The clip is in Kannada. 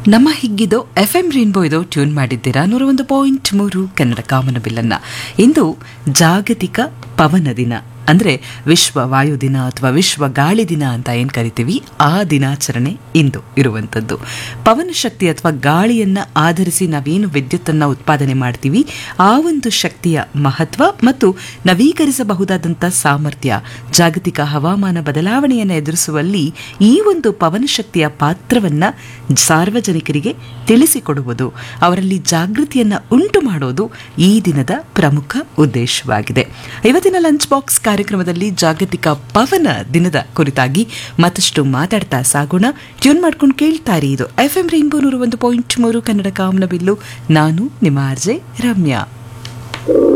ನಮ್ಮ ಹಿಗ್ಗಿದೋ ಎಫ್ ಎಂ ರೇನ್ಬೋ ಇದು ಟ್ಯೂನ್ ಮಾಡಿದ್ದೀರಾ ನೂರ ಒಂದು ಪಾಯಿಂಟ್ ಮೂರು ಕನ್ನಡ ಕಾಮನ ಬಿಲ್ಲನ್ನ ಇಂದು ಜಾಗತಿಕ ಪವನ ದಿನ ಅಂದ್ರೆ ವಿಶ್ವ ವಾಯು ದಿನ ಅಥವಾ ವಿಶ್ವ ಗಾಳಿ ದಿನ ಅಂತ ಏನ್ ಕರಿತೀವಿ ಆ ದಿನಾಚರಣೆ ಇಂದು ಇರುವಂತದ್ದು ಪವನ ಶಕ್ತಿ ಅಥವಾ ಗಾಳಿಯನ್ನ ಆಧರಿಸಿ ನಾವೇನು ವಿದ್ಯುತ್ತನ್ನ ಉತ್ಪಾದನೆ ಮಾಡ್ತೀವಿ ಆ ಒಂದು ಶಕ್ತಿಯ ಮಹತ್ವ ಮತ್ತು ನವೀಕರಿಸಬಹುದಾದಂಥ ಸಾಮರ್ಥ್ಯ ಜಾಗತಿಕ ಹವಾಮಾನ ಬದಲಾವಣೆಯನ್ನು ಎದುರಿಸುವಲ್ಲಿ ಈ ಒಂದು ಪವನ ಶಕ್ತಿಯ ಪಾತ್ರವನ್ನ ಸಾರ್ವಜನಿಕರಿಗೆ ತಿಳಿಸಿಕೊಡುವುದು ಅವರಲ್ಲಿ ಜಾಗೃತಿಯನ್ನ ಉಂಟು ಮಾಡೋದು ಈ ದಿನದ ಪ್ರಮುಖ ಉದ್ದೇಶವಾಗಿದೆ ಇವತ್ತಿನ ಲಂಚ್ ಬಾಕ್ಸ್ ಕಾರ್ಯಕ್ರಮದಲ್ಲಿ ಜಾಗತಿಕ ಪವನ ದಿನದ ಕುರಿತಾಗಿ ಮತ್ತಷ್ಟು ಮಾತಾಡ್ತಾ ಸಾಗೋಣ ಟ್ಯೂನ್ ಮಾಡ್ಕೊಂಡು ಕೇಳ್ತಾರೆ ಇದು ಎಫ್ ಎಂ ರೈನ್ಬೋ ನೂರ ಒಂದು ಪಾಯಿಂಟ್ ಮೂರು ಕನ್ನಡ ಕಾಮನಬಿಲ್ಲು ನಾನು ನಿಮ್ಮ ಆರ್ಜೆ ರಮ್ಯಾ